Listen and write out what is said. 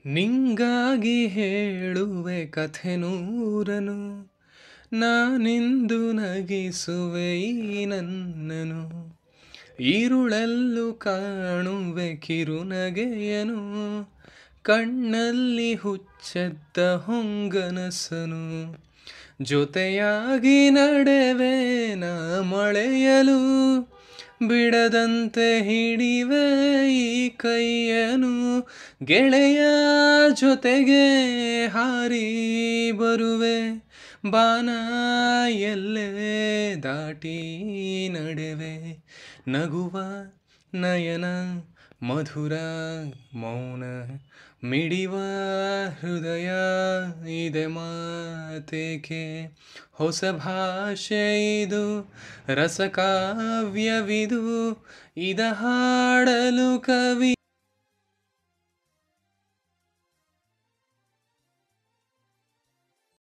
ನಿಂಗಾಗಿ ಹೇಳುವೆ ಕಥೆ ನೂರನು ನಾನಿಂದು ನಗಿಸುವೆ ಈ ನನ್ನನು ಈರುಳಲ್ಲೂ ಕಾಣುವೆ ಕಿರುನಗೆಯನು ಕಣ್ಣಲ್ಲಿ ಹುಚ್ಚೆದ್ದ ಹೊಂಗನಸನು ಜೊತೆಯಾಗಿ ನಡೆವೆ ನಾ ಮಳೆಯಲು ಬಿಡದಂತೆ ಹಿಡಿವೆ ಈ ಕೈಯನು ಗೆಳೆಯ ಜೊತೆಗೆ ಹಾರಿ ಬರುವೆ ಬಾನ ಎಲ್ಲೇ ದಾಟಿ ನಡೆವೆ ನಗುವ ನಯನ ಮಧುರ ಮೌನ ಮಿಡಿವ ಹೃದಯ ಇದೆ ಮಾತೇಕೆ ಹೊಸ ಭಾಷೆ ಇದು ರಸಕಾವ್ಯವಿದು ಇದ ಹಾಡಲು ಕವಿ